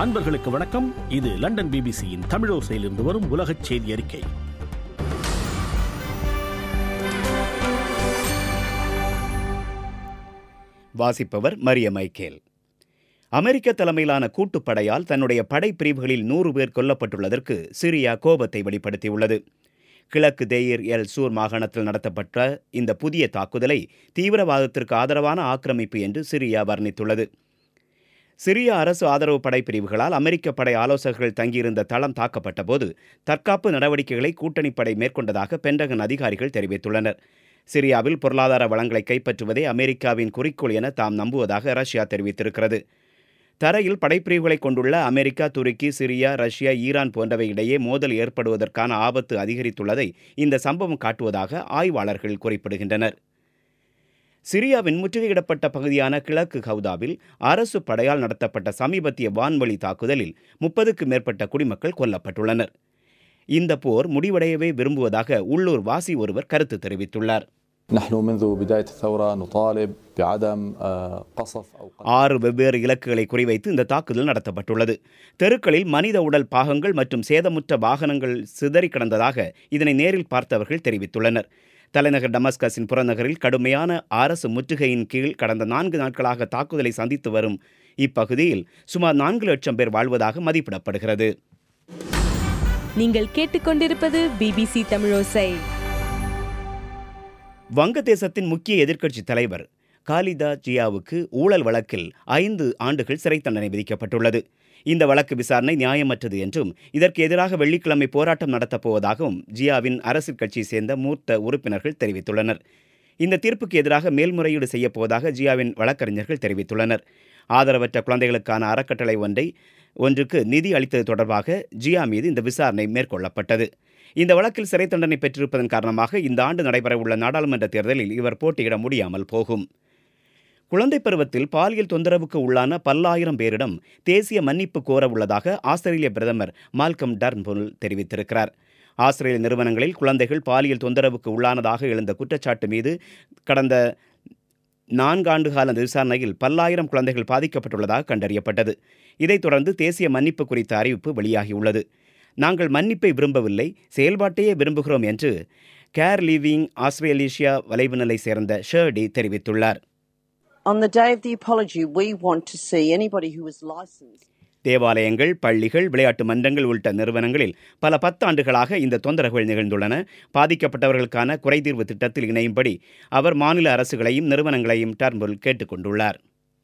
அன்பர்களுக்கு வணக்கம் இது லண்டன் பிபிசியின் தமிழோசையிலிருந்து வரும் உலகச் செய்தி அறிக்கை வாசிப்பவர் மரிய மைக்கேல் அமெரிக்க தலைமையிலான கூட்டுப்படையால் தன்னுடைய படைப்பிரிவுகளில் நூறு பேர் கொல்லப்பட்டுள்ளதற்கு சிரியா கோபத்தை வெளிப்படுத்தியுள்ளது கிழக்கு தேயிர் எல் சூர் மாகாணத்தில் நடத்தப்பட்ட இந்த புதிய தாக்குதலை தீவிரவாதத்திற்கு ஆதரவான ஆக்கிரமிப்பு என்று சிரியா வர்ணித்துள்ளது சிரிய அரசு ஆதரவு படைப்பிரிவுகளால் அமெரிக்க படை ஆலோசகர்கள் தங்கியிருந்த தளம் தாக்கப்பட்ட போது தற்காப்பு நடவடிக்கைகளை கூட்டணி படை மேற்கொண்டதாக பென்டகன் அதிகாரிகள் தெரிவித்துள்ளனர் சிரியாவில் பொருளாதார வளங்களை கைப்பற்றுவதே அமெரிக்காவின் குறிக்கோள் என தாம் நம்புவதாக ரஷ்யா தெரிவித்திருக்கிறது தரையில் படைப்பிரிவுகளை கொண்டுள்ள அமெரிக்கா துருக்கி சிரியா ரஷ்யா ஈரான் போன்றவை இடையே மோதல் ஏற்படுவதற்கான ஆபத்து அதிகரித்துள்ளதை இந்த சம்பவம் காட்டுவதாக ஆய்வாளர்கள் குறிப்பிடுகின்றனர் சிரியாவின் முற்றுகையிடப்பட்ட பகுதியான கிழக்கு ஹவுதாவில் அரசு படையால் நடத்தப்பட்ட சமீபத்திய வான்வழி தாக்குதலில் முப்பதுக்கு மேற்பட்ட குடிமக்கள் கொல்லப்பட்டுள்ளனர் இந்த போர் முடிவடையவே விரும்புவதாக உள்ளூர் வாசி ஒருவர் கருத்து தெரிவித்துள்ளார் نحن منذ بداية الثورة نطالب بعدم آه، قصف أو قتل ஆறு வெவ்வேறு இலக்குகளை குறிவைத்து இந்த தாக்குதல் நடத்தப்பட்டுள்ளது தெருக்களில் மனித உடல் பாகங்கள் மற்றும் சேதமுற்ற வாகனங்கள் சிதறி கிடந்ததாக இதனை நேரில் பார்த்தவர்கள் தெரிவித்துள்ளனர் தலைநகர் டமஸ்கஸின் புறநகரில் கடுமையான அரசு முற்றுகையின் கீழ் கடந்த நான்கு நாட்களாக தாக்குதலை சந்தித்து வரும் இப்பகுதியில் சுமார் நான்கு லட்சம் பேர் வாழ்வதாக மதிப்பிடப்படுகிறது நீங்கள் கேட்டுக்கொண்டிருப்பது பிபிசி தமிழோசை வங்கதேசத்தின் முக்கிய எதிர்க்கட்சி தலைவர் காலிதா ஜியாவுக்கு ஊழல் வழக்கில் ஐந்து ஆண்டுகள் சிறை தண்டனை விதிக்கப்பட்டுள்ளது இந்த வழக்கு விசாரணை நியாயமற்றது என்றும் இதற்கு எதிராக வெள்ளிக்கிழமை போராட்டம் நடத்தப் போவதாகவும் ஜியாவின் அரசியல் கட்சியை சேர்ந்த மூத்த உறுப்பினர்கள் தெரிவித்துள்ளனர் இந்த தீர்ப்புக்கு எதிராக மேல்முறையீடு செய்யப் போவதாக ஜியாவின் வழக்கறிஞர்கள் தெரிவித்துள்ளனர் ஆதரவற்ற குழந்தைகளுக்கான அறக்கட்டளை ஒன்றை ஒன்றுக்கு நிதி அளித்தது தொடர்பாக ஜியா மீது இந்த விசாரணை மேற்கொள்ளப்பட்டது இந்த வழக்கில் சிறை தண்டனை பெற்றிருப்பதன் காரணமாக இந்த ஆண்டு நடைபெறவுள்ள நாடாளுமன்ற தேர்தலில் இவர் போட்டியிட முடியாமல் போகும் குழந்தை பருவத்தில் பாலியல் தொந்தரவுக்கு உள்ளான பல்லாயிரம் பேரிடம் தேசிய மன்னிப்பு கோர உள்ளதாக ஆஸ்திரேலிய பிரதமர் மால்கம் டர்ன்புல் தெரிவித்திருக்கிறார் ஆஸ்திரேலிய நிறுவனங்களில் குழந்தைகள் பாலியல் தொந்தரவுக்கு உள்ளானதாக எழுந்த குற்றச்சாட்டு மீது கடந்த நான்காண்டு கால விசாரணையில் பல்லாயிரம் குழந்தைகள் பாதிக்கப்பட்டுள்ளதாக கண்டறியப்பட்டது இதைத் தொடர்ந்து தேசிய மன்னிப்பு குறித்த அறிவிப்பு வெளியாகியுள்ளது நாங்கள் மன்னிப்பை விரும்பவில்லை செயல்பாட்டையே விரும்புகிறோம் என்று கேர் லீவிங் ஆஸ்திரேலேஷியா வலைவினலை சேர்ந்த ஷேர்டி தெரிவித்துள்ளார் On the day of the apology, we want to see anybody who is licensed. தேவாலயங்கள் பள்ளிகள் விளையாட்டு மன்றங்கள் உள்ளிட்ட நிறுவனங்களில் பல பத்தாண்டுகளாக இந்த தொந்தரவுகள் நிகழ்ந்துள்ளன பாதிக்கப்பட்டவர்களுக்கான குறைதீர்வு திட்டத்தில் இணையும்படி அவர் மாநில அரசுகளையும் நிறுவனங்களையும் டர்ம்புல் கேட்டுக்கொண்டுள்ளார்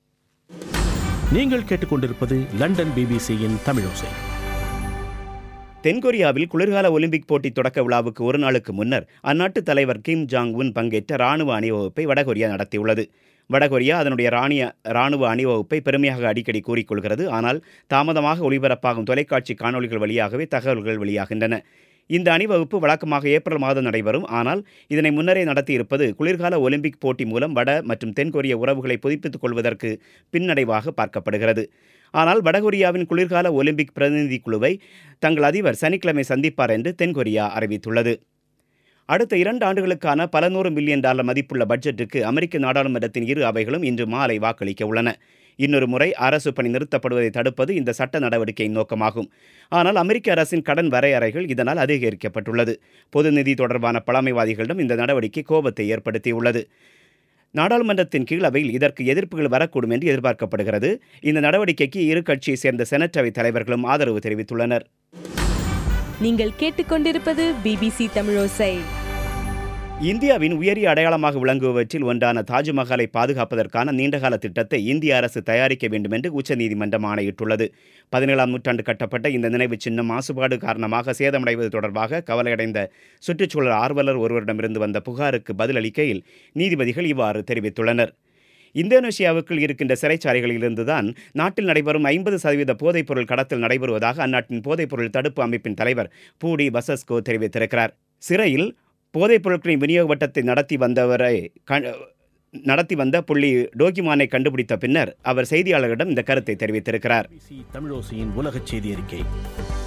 நீங்கள் கேட்டுக்கொண்டிருப்பது லண்டன் பிபிசியின் தமிழோசை தென்கொரியாவில் குளிர்கால ஒலிம்பிக் போட்டி தொடக்க விழாவுக்கு ஒரு நாளுக்கு முன்னர் அந்நாட்டு தலைவர் கிம் ஜாங் உன் பங்கேற்ற ராணுவ அணிவகுப்பை வடகொரியா நடத்தியுள்ளது வடகொரியா அதனுடைய ராணிய ராணுவ அணிவகுப்பை பெருமையாக அடிக்கடி கூறிக்கொள்கிறது ஆனால் தாமதமாக ஒளிபரப்பாகும் தொலைக்காட்சி காணொளிகள் வழியாகவே தகவல்கள் வெளியாகின்றன இந்த அணிவகுப்பு வழக்கமாக ஏப்ரல் மாதம் நடைபெறும் ஆனால் இதனை முன்னரே நடத்தியிருப்பது குளிர்கால ஒலிம்பிக் போட்டி மூலம் வட மற்றும் தென்கொரிய உறவுகளை புதுப்பித்துக் கொள்வதற்கு பின்னடைவாக பார்க்கப்படுகிறது ஆனால் வடகொரியாவின் குளிர்கால ஒலிம்பிக் பிரதிநிதி குழுவை தங்கள் அதிபர் சனிக்கிழமை சந்திப்பார் என்று தென்கொரியா அறிவித்துள்ளது அடுத்த இரண்டு ஆண்டுகளுக்கான பல நூறு மில்லியன் டாலர் மதிப்புள்ள பட்ஜெட்டுக்கு அமெரிக்க நாடாளுமன்றத்தின் இரு அவைகளும் இன்று மாலை வாக்களிக்க உள்ளன இன்னொரு முறை அரசு பணி நிறுத்தப்படுவதை தடுப்பது இந்த சட்ட நடவடிக்கையின் நோக்கமாகும் ஆனால் அமெரிக்க அரசின் கடன் வரையறைகள் இதனால் அதிகரிக்கப்பட்டுள்ளது பொது நிதி தொடர்பான பழமைவாதிகளிடம் இந்த நடவடிக்கை கோபத்தை ஏற்படுத்தியுள்ளது நாடாளுமன்றத்தின் கீழ் அவையில் இதற்கு எதிர்ப்புகள் வரக்கூடும் என்று எதிர்பார்க்கப்படுகிறது இந்த நடவடிக்கைக்கு இரு கட்சியை சேர்ந்த செனட் அவை தலைவர்களும் ஆதரவு தெரிவித்துள்ளனர் நீங்கள் கேட்டுக்கொண்டிருப்பது பிபிசி தமிழோசை இந்தியாவின் உயரிய அடையாளமாக விளங்குவவற்றில் ஒன்றான தாஜ்மஹாலை பாதுகாப்பதற்கான நீண்டகால திட்டத்தை இந்திய அரசு தயாரிக்க வேண்டும் என்று உச்சநீதிமன்றம் ஆணையிட்டுள்ளது பதினேழாம் நூற்றாண்டு கட்டப்பட்ட இந்த நினைவு சின்னம் மாசுபாடு காரணமாக சேதமடைவது தொடர்பாக கவலையடைந்த சுற்றுச்சூழல் ஆர்வலர் ஒருவரிடமிருந்து வந்த புகாருக்கு பதிலளிக்கையில் நீதிபதிகள் இவ்வாறு தெரிவித்துள்ளனர் இந்தோனேஷியாவுக்குள் இருக்கின்ற சிறைச்சாலைகளிலிருந்துதான் நாட்டில் நடைபெறும் ஐம்பது சதவீத போதைப்பொருள் கடத்தல் நடைபெறுவதாக அந்நாட்டின் போதைப்பொருள் தடுப்பு அமைப்பின் தலைவர் பூடி பசஸ்கோ தெரிவித்திருக்கிறார் சிறையில் போதைப் பொருட்களின் விநியோக வட்டத்தை நடத்தி வந்தவரை க- நடத்தி வந்த புள்ளி டோகிமானை கண்டுபிடித்த பின்னர் அவர் செய்தியாளர்களிடம் இந்த கருத்தை தெரிவித்திருக்கிறார் பிபிசி தமிழோசையின் உலகச் செய்தி அறிக்கை